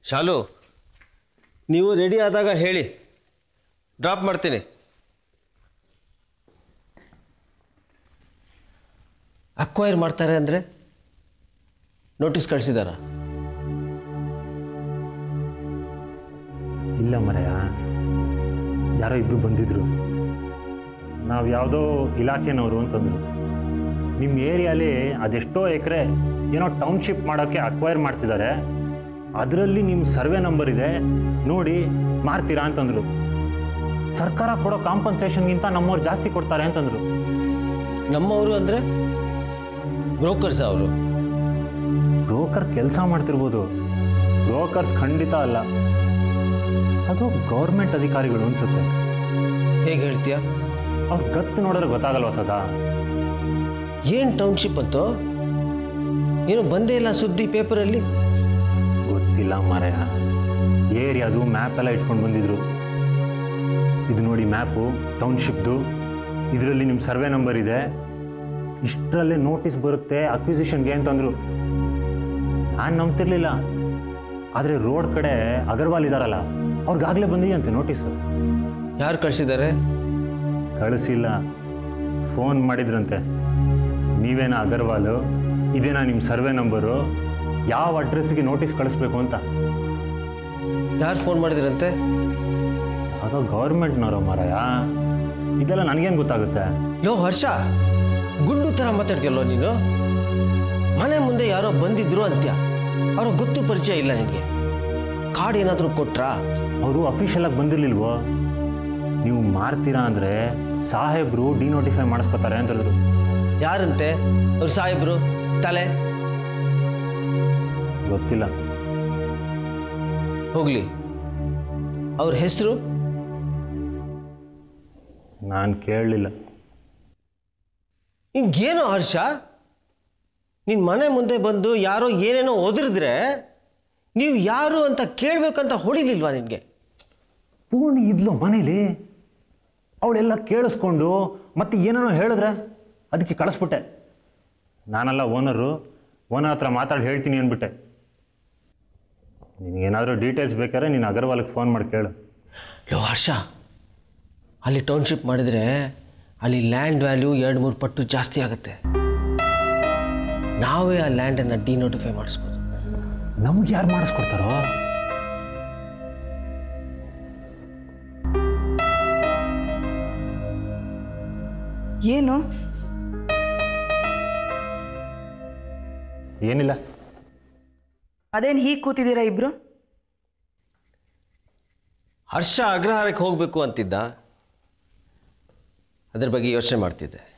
ಶಾಲು ನೀವು ರೆಡಿ ಆದಾಗ ಹೇಳಿ ಡ್ರಾಪ್ ಮಾಡ್ತೀನಿ ಅಕ್ವೈರ್ ಮಾಡ್ತಾರೆ ಅಂದರೆ ನೋಟಿಸ್ ಕಳಿಸಿದಾರಾ ಇಲ್ಲ ಮರೆಯ ಯಾರೋ ಇಬ್ರು ಬಂದಿದ್ರು ನಾವು ಯಾವುದೋ ಇಲಾಖೆನವರು ಅಂತಂದ್ರು ನಿಮ್ಮ ಏರಿಯಾಲಿ ಅದೆಷ್ಟೋ ಎಕರೆ ಏನೋ ಟೌನ್ಶಿಪ್ ಮಾಡೋಕ್ಕೆ ಅಕ್ವೈರ್ ಮಾಡ್ತಿದ್ದಾರೆ ಅದರಲ್ಲಿ ನಿಮ್ಮ ಸರ್ವೆ ನಂಬರ್ ಇದೆ ನೋಡಿ ಮಾಡ್ತೀರಾ ಅಂತಂದ್ರು ಸರ್ಕಾರ ಕೊಡೋ ಕಾಂಪನ್ಸೇಷನ್ಗಿಂತ ನಮ್ಮವ್ರು ಜಾಸ್ತಿ ಕೊಡ್ತಾರೆ ಅಂತಂದ್ರು ನಮ್ಮವರು ಅಂದರೆ ಬ್ರೋಕರ್ಸ್ ಅವರು ಬ್ರೋಕರ್ ಕೆಲಸ ಮಾಡ್ತಿರ್ಬೋದು ಬ್ರೋಕರ್ಸ್ ಖಂಡಿತ ಅಲ್ಲ ಅದು ಗೌರ್ಮೆಂಟ್ ಅಧಿಕಾರಿಗಳು ಅನ್ಸುತ್ತೆ ಹೇಗೆ ಹೇಳ್ತೀಯಾ ಅವ್ರ ಗತ್ತು ನೋಡಿದ್ರೆ ಗೊತ್ತಾಗಲ್ವಾ ಸದಾ ಏನು ಟೌನ್ಶಿಪ್ ಅಂತೋ ಏನು ಬಂದೇ ಇಲ್ಲ ಸುದ್ದಿ ಪೇಪರಲ್ಲಿ ಗೊತ್ತಿಲ್ಲ ಮಾರಾಯ ಏರಿಯಾದು ಮ್ಯಾಪ್ ಎಲ್ಲ ಇಟ್ಕೊಂಡು ಬಂದಿದ್ರು ಇದು ನೋಡಿ ಮ್ಯಾಪು ಟೌನ್ಶಿಪ್ದು ಇದರಲ್ಲಿ ನಿಮ್ಮ ಸರ್ವೆ ನಂಬರ್ ಇದೆ ಇಷ್ಟರಲ್ಲೇ ನೋಟಿಸ್ ಬರುತ್ತೆ ಅಕ್ವಿಸಿಷನ್ಗೆ ಅಂತಂದ್ರು ನಾನು ನಂಬ್ತಿರ್ಲಿಲ್ಲ ಆದರೆ ರೋಡ್ ಕಡೆ ಅಗರ್ವಾಲ್ ಇದಾರಲ್ಲ ಅವ್ರಿಗಾಗಲೇ ಬಂದಿದೆಯಂತೆ ನೋಟಿಸು ಯಾರು ಕಳಿಸಿದ್ದಾರೆ ಕಳಿಸಿಲ್ಲ ಫೋನ್ ಮಾಡಿದ್ರಂತೆ ನೀವೇನಾ ಅಗರ್ವಾಲು ಇದೇನಾ ನಿಮ್ಮ ಸರ್ವೆ ನಂಬರು ಯಾವ ಅಡ್ರೆಸ್ಗೆ ನೋಟಿಸ್ ಕಳಿಸ್ಬೇಕು ಅಂತ ಯಾರು ಫೋನ್ ಮಾಡಿದ್ರಂತೆ ಆಗ ಗೌರ್ಮೆಂಟ್ನವರು ಮಾರಾಯ ಇದೆಲ್ಲ ನನಗೇನು ಗೊತ್ತಾಗುತ್ತೆ ಲೋ ಹರ್ಷ ಗುಂಡು ಥರ ಮಾತಾಡ್ತೀಯಲ್ಲೋ ನೀನು ಮನೆ ಮುಂದೆ ಯಾರೋ ಬಂದಿದ್ರು ಅಂತ್ಯ ಅವ್ರ ಗೊತ್ತು ಪರಿಚಯ ಇಲ್ಲ ನಿನಗೆ ಕಾರ್ಡ್ ಏನಾದರೂ ಕೊಟ್ರಾ ಅವರು ಅಫಿಷಿಯಲಾಗಿ ಬಂದಿರ್ಲಿಲ್ವೋ ನೀವು ಮಾರ್ತೀರಾ ಅಂದರೆ ಸಾಹೇಬ್ರು ಡಿನೋಟಿಫೈ ಮಾಡಿಸ್ಕೊತಾರೆ ಅಂತ ಹೇಳಿದ್ರು ಯಾರಂತೆ ಅವ್ರ ಸಾಹೇಬ್ರು ತಲೆ ಗೊತ್ತಿಲ್ಲ ಹೋಗ್ಲಿ ಅವ್ರ ಹೆಸರು ನಾನು ಕೇಳಲಿಲ್ಲ ಹಿಂಗೇನೋ ಹರ್ಷ ನಿನ್ನ ಮನೆ ಮುಂದೆ ಬಂದು ಯಾರೋ ಏನೇನೋ ಒದರಿದ್ರೆ ನೀವು ಯಾರು ಅಂತ ಕೇಳಬೇಕಂತ ಹೊಡಿಲಿಲ್ವಾ ನಿನಗೆ ಪೂರ್ಣಿ ಇದ್ಲು ಮನೇಲಿ ಅವಳೆಲ್ಲ ಕೇಳಿಸ್ಕೊಂಡು ಮತ್ತೆ ಏನೇನೋ ಹೇಳಿದ್ರೆ ಅದಕ್ಕೆ ಕಳಿಸ್ಬಿಟ್ಟೆ ನಾನಲ್ಲ ಓನರು ಓನರ್ ಹತ್ರ ಮಾತಾಡಿ ಹೇಳ್ತೀನಿ ಅಂದ್ಬಿಟ್ಟೆ ನಿನಗೇನಾದರೂ ಡೀಟೇಲ್ಸ್ ಬೇಕಾದ್ರೆ ನೀನು ಅಗರ್ವಾಲ್ಗೆ ಫೋನ್ ಮಾಡಿ ಕೇಳು ಲೋ ಹರ್ಷ ಅಲ್ಲಿ ಟೌನ್ಶಿಪ್ ಮಾಡಿದರೆ ಅಲ್ಲಿ ಲ್ಯಾಂಡ್ ವ್ಯಾಲ್ಯೂ ಎರಡು ಮೂರು ಪಟ್ಟು ಜಾಸ್ತಿ ಆಗುತ್ತೆ ನಾವೇ ಆ ಲ್ಯಾಂಡನ್ನು ಡಿನೋಟಿಫೈ ಮಾಡಿಸ್ಬೋದು ನಮ್ಗೆ ಯಾರು ಮಾಡಿಸ್ಕೊಡ್ತಾರೋ ಏನು ಏನಿಲ್ಲ ಅದೇನು ಹೀಗೆ ಕೂತಿದ್ದೀರಾ ಇಬ್ರು ಹರ್ಷ ಅಗ್ರಹಾರಕ್ಕೆ ಹೋಗಬೇಕು ಅಂತಿದ್ದ ಅದ್ರ ಬಗ್ಗೆ ಯೋಚನೆ ಮಾಡ್ತಿದ್ದೆ